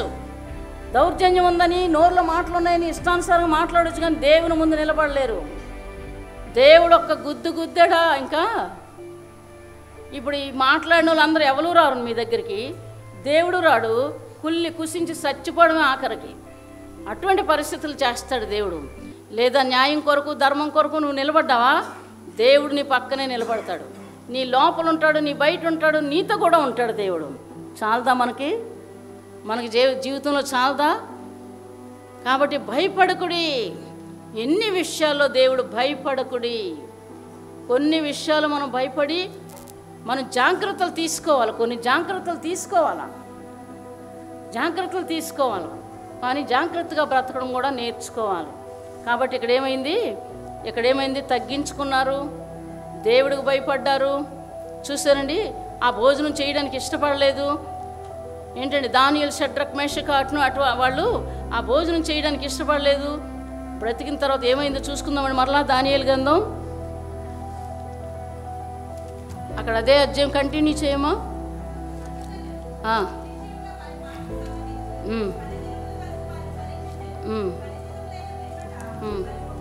దౌర్జన్యం ఉందని నోరులో మాటలు ఉన్నాయని ఇష్టానుసారంగా మాట్లాడవచ్చు కానీ దేవుని ముందు నిలబడలేరు దేవుడు ఒక్క గుద్దు గుద్దాడా ఇంకా ఇప్పుడు ఈ మాట్లాడిన వాళ్ళందరూ ఎవరు రారు మీ దగ్గరికి దేవుడు రాడు కుల్లి కుసించి చచ్చిపోవడమే ఆఖరికి అటువంటి పరిస్థితులు చేస్తాడు దేవుడు లేదా న్యాయం కొరకు ధర్మం కొరకు నువ్వు నిలబడ్డావా దేవుడు నీ పక్కనే నిలబడతాడు నీ లోపల ఉంటాడు నీ బయట ఉంటాడు నీతో కూడా ఉంటాడు దేవుడు చాలదా మనకి మనకి జీ జీవితంలో చాలదా కాబట్టి భయపడకుడి ఎన్ని విషయాల్లో దేవుడు భయపడకుడి కొన్ని విషయాలు మనం భయపడి మనం జాగ్రత్తలు తీసుకోవాలి కొన్ని జాగ్రత్తలు తీసుకోవాలా జాగ్రత్తలు తీసుకోవాలి కానీ జాగ్రత్తగా బ్రతకడం కూడా నేర్చుకోవాలి కాబట్టి ఇక్కడ ఏమైంది ఇక్కడ ఏమైంది తగ్గించుకున్నారు దేవుడికి భయపడ్డారు చూసారండి ఆ భోజనం చేయడానికి ఇష్టపడలేదు ఏంటండి దానియల్ షడ్రక్ మేషక అటు అటు వాళ్ళు ఆ భోజనం చేయడానికి ఇష్టపడలేదు బ్రతికిన తర్వాత ఏమైందో చూసుకుందామండి మరలా దానియల్ గంధం అక్కడ అదే అధ్యాయం కంటిన్యూ చేయమా ఆ. ఉమ్. ఉమ్. ఉమ్.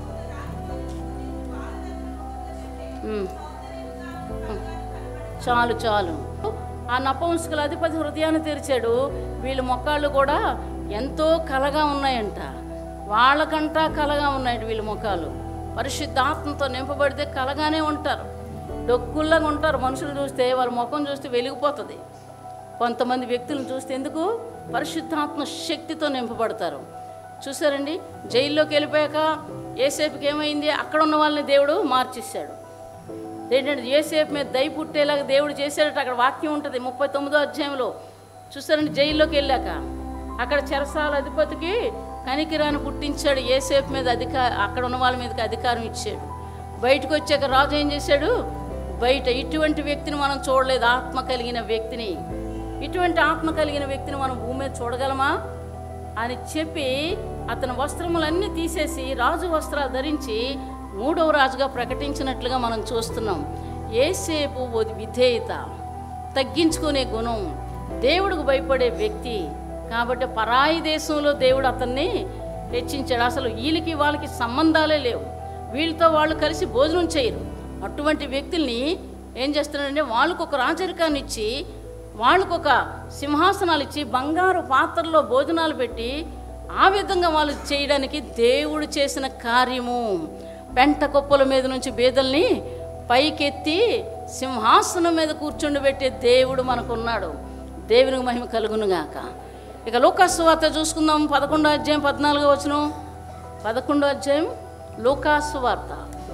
ఉమ్. ఉమ్. చాలు చాలు ఆ నపంసకుల అధిపతి హృదయాన్ని తెరిచాడు వీళ్ళ మొక్కళ్ళు కూడా ఎంతో కలగా ఉన్నాయంట వాళ్ళకంటా కలగా ఉన్నాయి వీళ్ళ ముఖాలు పరిశుద్ధాత్మతో నింపబడితే కలగానే ఉంటారు డొక్కుల్లాగా ఉంటారు మనుషులు చూస్తే వాళ్ళ ముఖం చూస్తే వెలిగిపోతుంది కొంతమంది వ్యక్తులను చూస్తే ఎందుకు పరిశుద్ధాత్మ శక్తితో నింపబడతారు చూసారండి జైల్లోకి వెళ్ళిపోయాక ఏసేపుకి ఏమైంది అక్కడ ఉన్న వాళ్ళని దేవుడు మార్చేశాడు ఏంటంటే ఏసేపు మీద దయ పుట్టేలాగా దేవుడు చేశాడట అక్కడ వాక్యం ఉంటుంది ముప్పై తొమ్మిదో అధ్యాయంలో చూసారండి జైల్లోకి వెళ్ళాక అక్కడ చెరసాల అధిపతికి కనికిరాని పుట్టించాడు ఏసేపు మీద అధికా అక్కడ ఉన్న వాళ్ళ మీదకి అధికారం ఇచ్చాడు బయటకు వచ్చాక రాజు ఏం చేశాడు బయట ఇటువంటి వ్యక్తిని మనం చూడలేదు ఆత్మ కలిగిన వ్యక్తిని ఇటువంటి ఆత్మ కలిగిన వ్యక్తిని మనం భూమి మీద చూడగలమా అని చెప్పి అతని వస్త్రములన్నీ తీసేసి రాజు వస్త్రాలు ధరించి మూడవ రాజుగా ప్రకటించినట్లుగా మనం చూస్తున్నాం ఏసేపు ఓ విధేయత తగ్గించుకునే గుణం దేవుడికి భయపడే వ్యక్తి కాబట్టి పరాయి దేశంలో దేవుడు అతన్ని హెచ్చించాడు అసలు వీళ్ళకి వాళ్ళకి సంబంధాలే లేవు వీళ్ళతో వాళ్ళు కలిసి భోజనం చేయరు అటువంటి వ్యక్తుల్ని ఏం చేస్తున్నాడంటే వాళ్ళకు ఒక రాజరికాన్ని ఇచ్చి వాళ్ళకొక సింహాసనాలు ఇచ్చి బంగారు పాత్రలో భోజనాలు పెట్టి ఆ విధంగా వాళ్ళు చేయడానికి దేవుడు చేసిన కార్యము పెంట కుప్పల మీద నుంచి బీదల్ని పైకెత్తి సింహాసనం మీద కూర్చుండబెట్టే దేవుడు మనకున్నాడు దేవునికి మహిమ కలుగునుగాక ఇక లోకాసు వార్త చూసుకుందాం పదకొండో అధ్యాయం పద్నాలుగో వచనం పదకొండో అధ్యాయం లోకాసు వార్త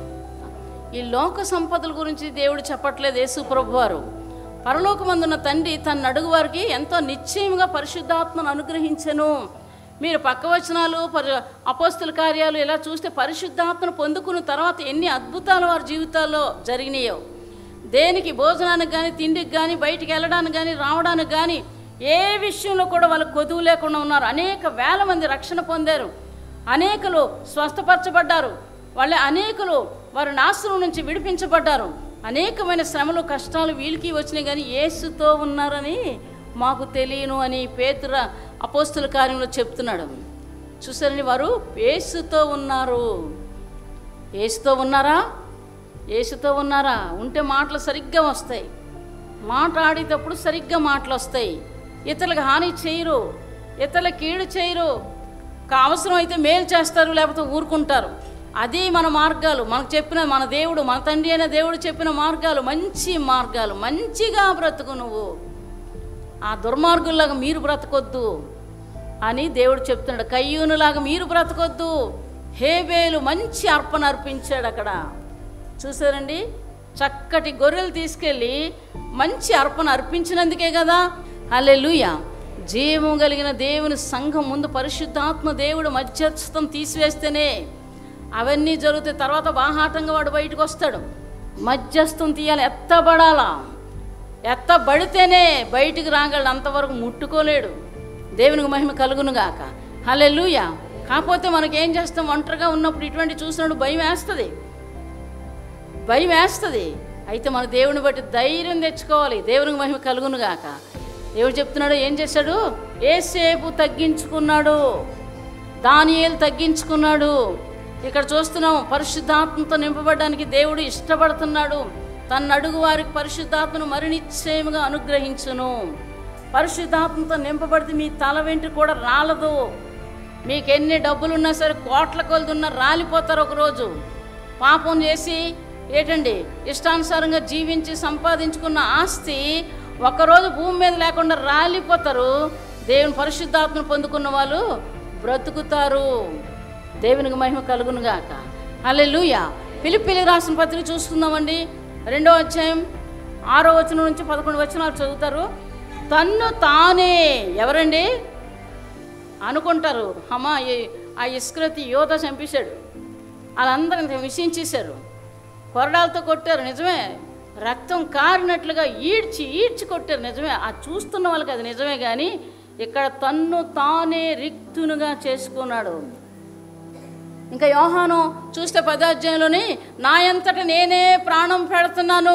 ఈ లోక సంపదల గురించి దేవుడు చెప్పట్లేదు యేసు ప్రభు వారు పరలోకమందున్న తండ్రి తన అడుగు వారికి ఎంతో నిశ్చయముగా పరిశుద్ధాత్మను అనుగ్రహించెను మీరు పక్క వచనాలు పరి అపోస్తుల కార్యాలు ఇలా చూస్తే పరిశుద్ధాత్మను పొందుకున్న తర్వాత ఎన్ని అద్భుతాలు వారి జీవితాల్లో జరిగినాయో దేనికి భోజనానికి కానీ తిండికి కానీ బయటికి వెళ్ళడానికి కానీ రావడానికి కానీ ఏ విషయంలో కూడా వాళ్ళకి కొదువు లేకుండా ఉన్నారు అనేక వేల మంది రక్షణ పొందారు అనేకులు స్వస్థపరచబడ్డారు వాళ్ళ అనేకులు వారి నాశనం నుంచి విడిపించబడ్డారు అనేకమైన శ్రమలు కష్టాలు వీళ్ళకి వచ్చినాయి కానీ ఏసుతో ఉన్నారని మాకు తెలియను అని పేతుర అపోస్తుల కార్యంలో చెప్తున్నాడు చూసారని వారు ఏసుతో ఉన్నారు ఏసుతో ఉన్నారా ఏసుతో ఉన్నారా ఉంటే మాటలు సరిగ్గా వస్తాయి మాట్లాడేటప్పుడు సరిగ్గా మాటలు వస్తాయి ఇతరులకు హాని చేయరు ఇతరులకు కీడు చేయరు కా- అవసరం అయితే మేలు చేస్తారు లేకపోతే ఊరుకుంటారు అది మన మార్గాలు మనకు చెప్పిన మన దేవుడు మన తండ్రి అయిన దేవుడు చెప్పిన మార్గాలు మంచి మార్గాలు మంచిగా బ్రతుకు నువ్వు ఆ దుర్మార్గుల్లాగా మీరు బ్రతకొద్దు అని దేవుడు చెప్తున్నాడు కయ్యూనులాగా మీరు బ్రతకొద్దు హేబేలు మంచి అర్పణ అర్పించాడు అక్కడ చూసారండి చక్కటి గొర్రెలు తీసుకెళ్ళి మంచి అర్పణ అర్పించినందుకే కదా హల్లెలూయ జీవం కలిగిన దేవుని సంఘం ముందు పరిశుద్ధాత్మ దేవుడు మధ్యస్థం తీసివేస్తేనే అవన్నీ జరుగుతాయి తర్వాత బాహాటంగా వాడు బయటకు వస్తాడు మధ్యస్థం తీయాలి ఎత్తబడాలా ఎత్తబడితేనే బయటికి రాగలడు అంతవరకు ముట్టుకోలేడు దేవునికి మహిమ కలుగునుగాక హల్లెలూయ కాకపోతే మనకేం చేస్తాం ఒంటరిగా ఉన్నప్పుడు ఇటువంటి చూసినప్పుడు భయం వేస్తుంది భయం వేస్తుంది అయితే మన దేవుని బట్టి ధైర్యం తెచ్చుకోవాలి దేవునికి మహిమ కలుగునుగాక దేవుడు చెప్తున్నాడు ఏం చేశాడు ఏసేపు తగ్గించుకున్నాడు దానియేలు తగ్గించుకున్నాడు ఇక్కడ చూస్తున్నాం పరిశుద్ధాత్మతో నింపబడడానికి దేవుడు ఇష్టపడుతున్నాడు తన అడుగు వారికి పరిశుద్ధాత్మను మరి నిశ్చయముగా అనుగ్రహించును పరిశుద్ధాత్మతో నింపబడితే మీ తల వెంట్రి కూడా రాలదు మీకు ఎన్ని డబ్బులు ఉన్నా సరే కోట్ల కొలది ఉన్నా రాలిపోతారు ఒకరోజు పాపం చేసి ఏంటండి ఇష్టానుసారంగా జీవించి సంపాదించుకున్న ఆస్తి ఒకరోజు భూమి మీద లేకుండా రాలిపోతారు దేవుని పరిశుద్ధాత్మను పొందుకున్న వాళ్ళు బ్రతుకుతారు దేవునికి మహిమ కలుగును గాక హల్లెలూయ పిలిపిలి రాసిన పత్రిక చూసుకుందామండి రెండో అధ్యాయం ఆరో వచనం నుంచి పదకొండు వచనాలు చదువుతారు తన్ను తానే ఎవరండి అనుకుంటారు అమ్మా ఈ- ఆ ఇస్క్రతి యోధ చంపేశాడు వాళ్ళందరూ విషించేశారు కొరడాలతో కొట్టారు నిజమే రక్తం కారినట్లుగా ఈడ్చి ఈడ్చి కొట్టారు నిజమే ఆ చూస్తున్న వాళ్ళకి అది నిజమే కానీ ఇక్కడ తన్ను తానే రిక్తునుగా చేసుకున్నాడు ఇంకా యోహాను చూస్తే పదాధ్యాయంలోని నా అంతట నేనే ప్రాణం పెడుతున్నాను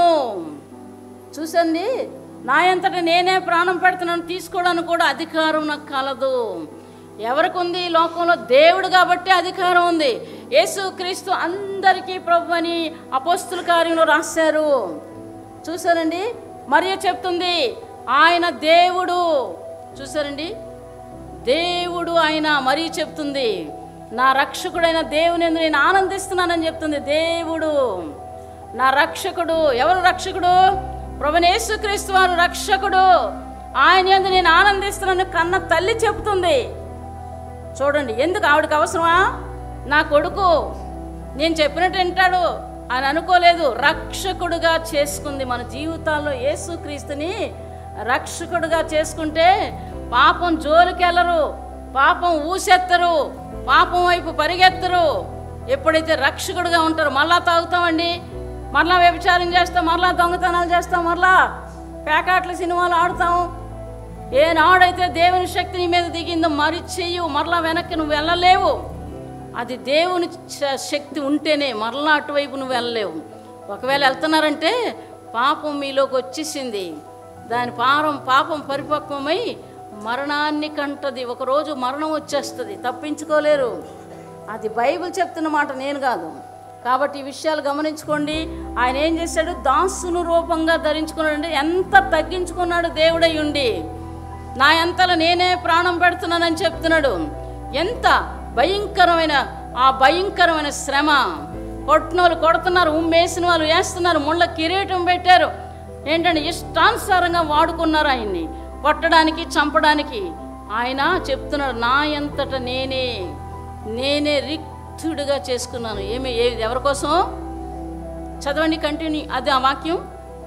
చూసండి నా అంతట నేనే ప్రాణం పెడుతున్నాను తీసుకోవడానికి కూడా అధికారం నాకు కలదు ఎవరికి ఉంది ఈ లోకంలో దేవుడు కాబట్టి అధికారం ఉంది యేసు క్రీస్తు అందరికీ ప్రభు అని అపోస్తుల కార్యంలో రాశారు చూసారండి మరియు చెప్తుంది ఆయన దేవుడు చూసారండి దేవుడు ఆయన మరీ చెప్తుంది నా రక్షకుడైన దేవుని యందు నేను ఆనందిస్తున్నానని చెప్తుంది దేవుడు నా రక్షకుడు ఎవరు రక్షకుడు ప్రభునేసుక్రీస్తు వారు రక్షకుడు ఆయన యందు నేను ఆనందిస్తున్నాను కన్న తల్లి చెప్తుంది చూడండి ఎందుకు ఆవిడకి అవసరమా నా కొడుకు నేను చెప్పినట్టు వింటాడు అని అనుకోలేదు రక్షకుడుగా చేసుకుంది మన జీవితాల్లో యేసుక్రీస్తుని రక్షకుడుగా చేసుకుంటే పాపం జోలికెళ్ళరు పాపం ఊసెత్తరు పాపం వైపు పరిగెత్తరు ఎప్పుడైతే రక్షకుడుగా ఉంటారో మళ్ళా తాగుతామండి మరలా వ్యభిచారం చేస్తాం మరలా దొంగతనాలు చేస్తాం మరలా పేకాట్ల సినిమాలు ఆడుతాం ఏనాడైతే దేవుని శక్తి నీ మీద దిగిందో మరి చెయ్యు మరలా వెనక్కి నువ్వు వెళ్ళలేవు అది దేవుని శ- శక్తి ఉంటేనే మరలా అటువైపు నువ్వు వెళ్ళలేవు ఒకవేళ వెళ్తున్నారంటే పాపం మీలోకి వచ్చేసింది దాని పారం పాపం పరిపక్వమై మరణాన్ని కంటది ఒకరోజు మరణం వచ్చేస్తుంది తప్పించుకోలేరు అది బైబిల్ చెప్తున్న మాట నేను కాదు కాబట్టి ఈ విషయాలు గమనించుకోండి ఆయన ఏం చేశాడు దాసును రూపంగా ధరించుకున్నాడు ఎంత తగ్గించుకున్నాడు దేవుడై ఉండి నా ఎంతలో నేనే ప్రాణం పెడుతున్నానని చెప్తున్నాడు ఎంత భయంకరమైన ఆ భయంకరమైన శ్రమ కొట్టినోళ్ళు కొడుతున్నారు ఉమ్మేసిన వాళ్ళు వేస్తున్నారు ముళ్ళ కిరీటం పెట్టారు ఏంటంటే ఇష్టానుసారంగా వాడుకున్నారు ఆయన్ని కొట్టడానికి చంపడానికి ఆయన చెప్తున్నాడు నా ఎంతట నేనే నేనే రిక్తుడిగా చేసుకున్నాను ఏమి ఏ ఎవరి కోసం చదవండి కంటిన్యూ అది ఆ వాక్యం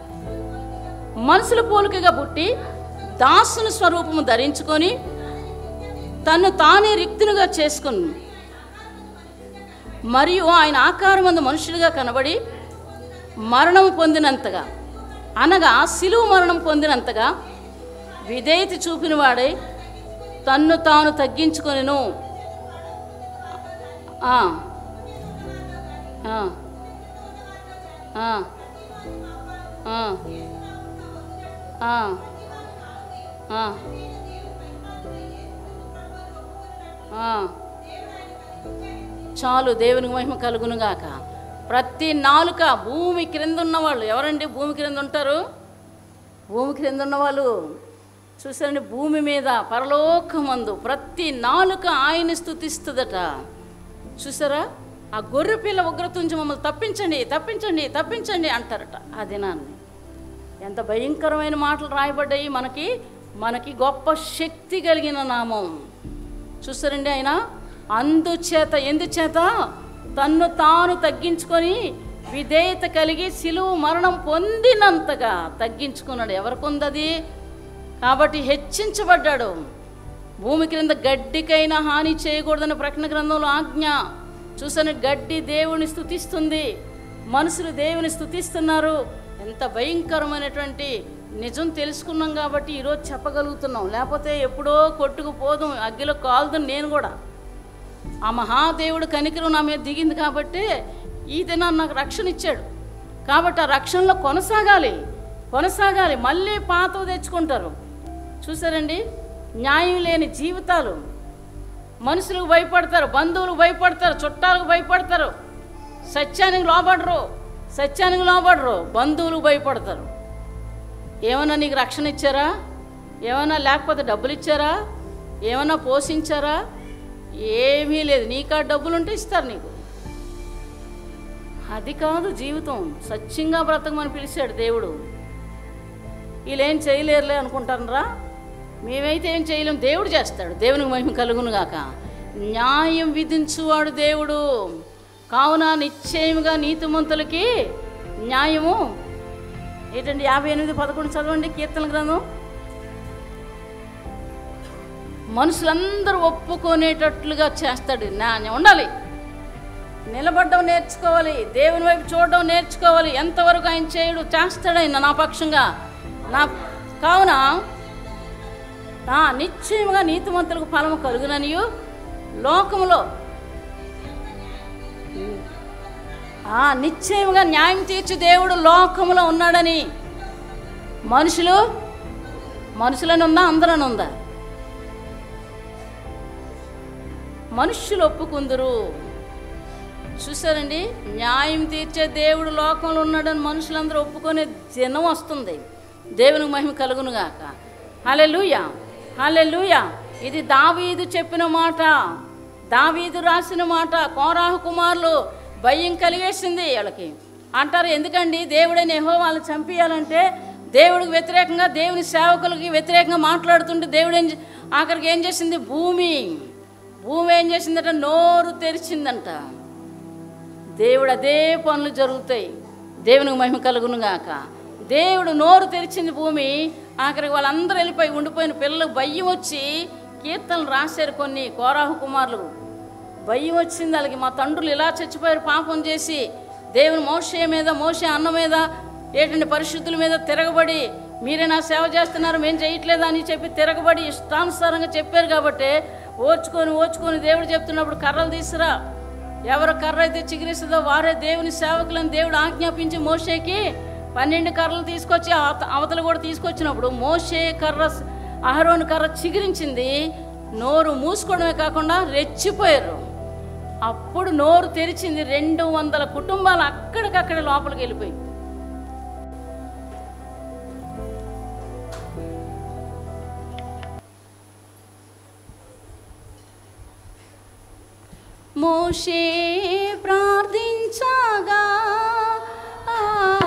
మనసుల పోలికగా పుట్టి దాసుని స్వరూపము ధరించుకొని తను తానే రిక్తునిగా చేసుకుని మరియు ఆయన ఆకారమందు మనుషుడిగా కనబడి మరణం పొందినంతగా అనగా శిలువ మరణం పొందినంతగా విధేయత చూపినవాడై తన్ను తాను తగ్గించుకొనిను ఆ. ఆ. ఆ. ఆ. ఆ. ఆ. ఆ. చాలు దేవునికి మహిమ కలుగునుగాక ప్రతి నాలుక భూమి క్రింద ఉన్నవాళ్ళు ఎవరండి భూమి క్రింద ఉంటారు భూమి క్రింద ఉన్నవాళ్ళు చూసారండి భూమి మీద పరలోకమందు ప్రతి నాలుక ఆయన్ని స్థుతిస్తుందట చూసారా ఆ గొర్రె పిల్ల ఉగ్రత నుంచి మమ్మల్ని తప్పించండి తప్పించండి తప్పించండి అంటారట ఆ దినాన్ని ఎంత భయంకరమైన మాటలు రాయబడ్డాయి మనకి మనకి గొప్ప శక్తి కలిగిన నామం చూస్తారండి ఆయన అందుచేత ఎందుచేత తన్ను తాను తగ్గించుకొని విధేయత కలిగి సిలువు మరణం పొందినంతగా తగ్గించుకున్నాడు ఎవరికి ఉంది అది కాబట్టి హెచ్చించబడ్డాడు భూమి క్రింద గడ్డికైనా హాని చేయకూడదని ప్రకటన గ్రంథంలో ఆజ్ఞ చూసని గడ్డి దేవుని స్థుతిస్తుంది మనుషులు దేవుని స్థుతిస్తున్నారు ఎంత భయంకరమైనటువంటి నిజం తెలుసుకున్నాం కాబట్టి ఈరోజు చెప్పగలుగుతున్నాం లేకపోతే ఎప్పుడో కొట్టుకుపోదు అగ్గిలో కాలుదు నేను కూడా ఆ మహాదేవుడు కనికరం నా మీద దిగింది కాబట్టి ఈ దినాన్ని నాకు రక్షణ ఇచ్చాడు కాబట్టి ఆ రక్షణలో కొనసాగాలి కొనసాగాలి మళ్ళీ పాతవి తెచ్చుకుంటారు చూసారండి న్యాయం లేని జీవితాలు మనుషులకు భయపడతారు బంధువులకు భయపడతారు చుట్టాలకు భయపడతారు సత్యానికి లోబడరు సత్యానికి లోబడరు బంధువులకు భయపడతారు ఏమన్నా నీకు రక్షణ ఇచ్చారా ఏమన్నా లేకపోతే డబ్బులు ఇచ్చారా ఏమన్నా పోషించారా ఏమీ లేదు నీకు ఆ డబ్బులు ఉంటే ఇస్తారు నీకు అది కాదు జీవితం సత్యంగా బ్రతకమని పిలిచాడు దేవుడు వీళ్ళేం చేయలేరులే అనుకుంటారా మేమైతే ఏం చేయలేం దేవుడు చేస్తాడు దేవునికి మహిమ కలుగును గాక న్యాయం విధించువాడు దేవుడు కావున నిశ్చయముగా నీతిమంతులకి న్యాయము ఏంటండి యాభై ఎనిమిది పదకొండు చదవండి కీర్తన గ్రంథం మనుషులందరూ ఒప్పుకునేటట్లుగా చేస్తాడు న్యాయం ఉండాలి నిలబడడం నేర్చుకోవాలి దేవుని వైపు చూడడం నేర్చుకోవాలి ఎంతవరకు ఆయన చేయడు చేస్తాడు ఆయన నా పక్షంగా నా కావున ఆ, నిశ్చయముగా నీతిమంతులకు ఫలము కలుగుననియు లోకములో ఆ, నిశ్చయముగా న్యాయం తీర్చి దేవుడు లోకములో ఉన్నాడని మనుషులు మనుషులని ఉందా అందరని ఉందా మనుష్యులు ఒప్పుకుందరు చూసారండి న్యాయం తీర్చే దేవుడు లోకంలో ఉన్నాడని మనుషులందరూ ఒప్పుకునే దినం వస్తుంది దేవునికి మహిమ కలుగును గాక హలెలుయా హలెలుయా ఇది దావీదు చెప్పిన మాట దావీదు రాసిన మాట కోరాహు కుమారులు భయం కలిగేసింది వాళ్ళకి అంటారు ఎందుకండి దేవుడని ఎహో వాళ్ళని చంపేయాలంటే దేవుడికి వ్యతిరేకంగా దేవుని సేవకులకి వ్యతిరేకంగా మాట్లాడుతుంటే దేవుడు ఏం చే- ఆఖరికి ఏం చేసింది భూమి భూమి ఏం చేసిందంట నోరు తెరిచిందంట దేవుడు అదే పనులు జరుగుతాయి దేవునికి మహిమ కలుగును గాక దేవుడు నోరు తెరిచింది భూమి ఆఖరికి వాళ్ళందరూ వెళ్ళిపోయి ఉండిపోయిన పిల్లలకు భయం వచ్చి కీర్తనలు రాశారు కొన్ని కోరాహు కుమారులు భయం వచ్చింది వాళ్ళకి మా తండ్రులు ఇలా చచ్చిపోయారు పాపం చేసి దేవుని మోషే మీద మోషే అన్న మీద ఏంటంటే పరిశుద్ధుల మీద తిరగబడి మీరే నా సేవ చేస్తున్నారు మేము చేయట్లేదా అని చెప్పి తిరగబడి ఇష్టానుసారంగా చెప్పారు కాబట్టి ఓచుకొని ఓచుకొని దేవుడు చెప్తున్నప్పుడు కర్రలు తీసురా ఎవరు కర్ర అయితే చిగురిస్తుందో వారే దేవుని సేవకులను దేవుడు ఆజ్ఞాపించి మోషేకి పన్నెండు కర్రలు తీసుకొచ్చి అవత- అవతల కూడా తీసుకొచ్చినప్పుడు మోషే కర్ర అహరోని కర్ర చిగురించింది నోరు మూసుకోవడమే కాకుండా రెచ్చిపోయారు అప్పుడు నోరు తెరిచింది రెండు వందల కుటుంబాలు అక్కడికక్కడ లోపలికి వెళ్ళిపోయి మోషే ప్రార్థించగా ఆ,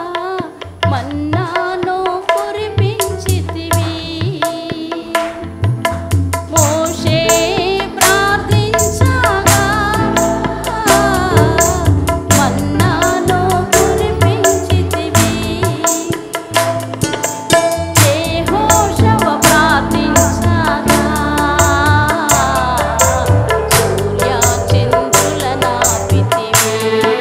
మన్నాను కురిపించితివి మోషే ప్రార్థించగా ఆ, మన్నాను కురిపించితివి యెహోషువ ప్రార్థించగా సూర్య చంద్రుల నాపితివి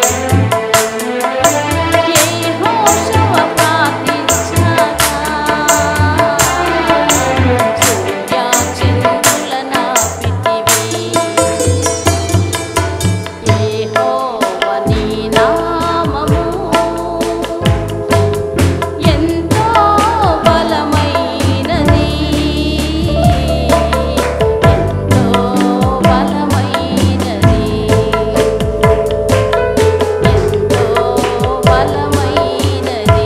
యెహోషువ ప్రార్థించగా సూర్య చంద్రుల నాపితివి యెహోవ నీ నామము ఎంతో బలమైనది ఎంతో బలమైనది ఎంతో బలమైనది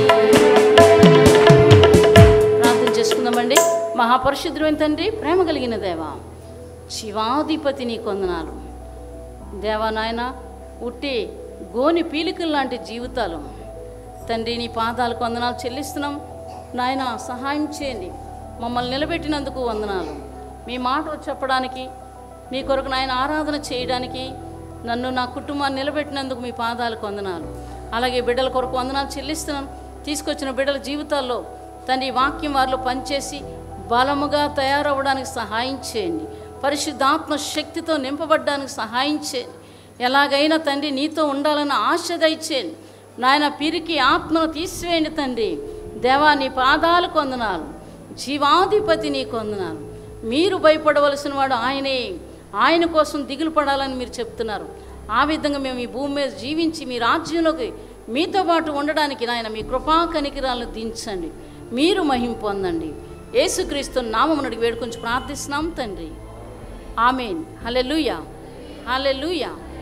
ప్రార్థన చేసుకుందామండి మహాపరిశుద్ధమైన తండ్రి ప్రేమ కలిగిన దేవా శివాధిపతి నీ కొందనాలు దేవా నాయన ఉట్టి గోని పీలికలు లాంటి జీవితాలు తండ్రి నీ పాదాలకు వందనాలు చెల్లిస్తున్నాం నాయన సహాయం చేయండి మమ్మల్ని నిలబెట్టినందుకు వందనాలు మీ మాట చెప్పడానికి మీ కొరకు నాయన ఆరాధన చేయడానికి నన్ను నా కుటుంబాన్ని నిలబెట్టినందుకు మీ పాదాలకు వందనాలు అలాగే బిడ్డల కొరకు వందనాలు చెల్లిస్తున్నాను తీసుకొచ్చిన బిడ్డల జీవితాల్లో తండ్రి ఈ వాక్యం వారిలో పనిచేసి బలముగా తయారవ్వడానికి సహాయం చేయండి పరిశుద్ధాత్మ శక్తితో నింపబడ్డానికి సహాయం చేయండి ఎలాగైనా తండ్రి నీతో ఉండాలని ఆశ దయచేయండి నాయన పిరికి ఆత్మను తీసివేయండి తండ్రి దేవా నీ పాదాలు కొందనాలు జీవాధిపతి నీ కొందనాలు మీరు భయపడవలసిన వాడు ఆయనే ఆయన కోసం దిగులు పడాలని మీరు చెప్తున్నారు ఆ విధంగా మేము ఈ భూమి మీద జీవించి మీ రాజ్యంలోకి మీతో పాటు ఉండడానికి నాయన మీ కృపా కనికిరాలను దించండి మీరు మహిం పొందండి యేసుక్రీస్తు నామమునడికి వేడుకొని ప్రార్థిస్తున్నాం తండ్రి ఆమెన్ హలెలుయా హలెలుయా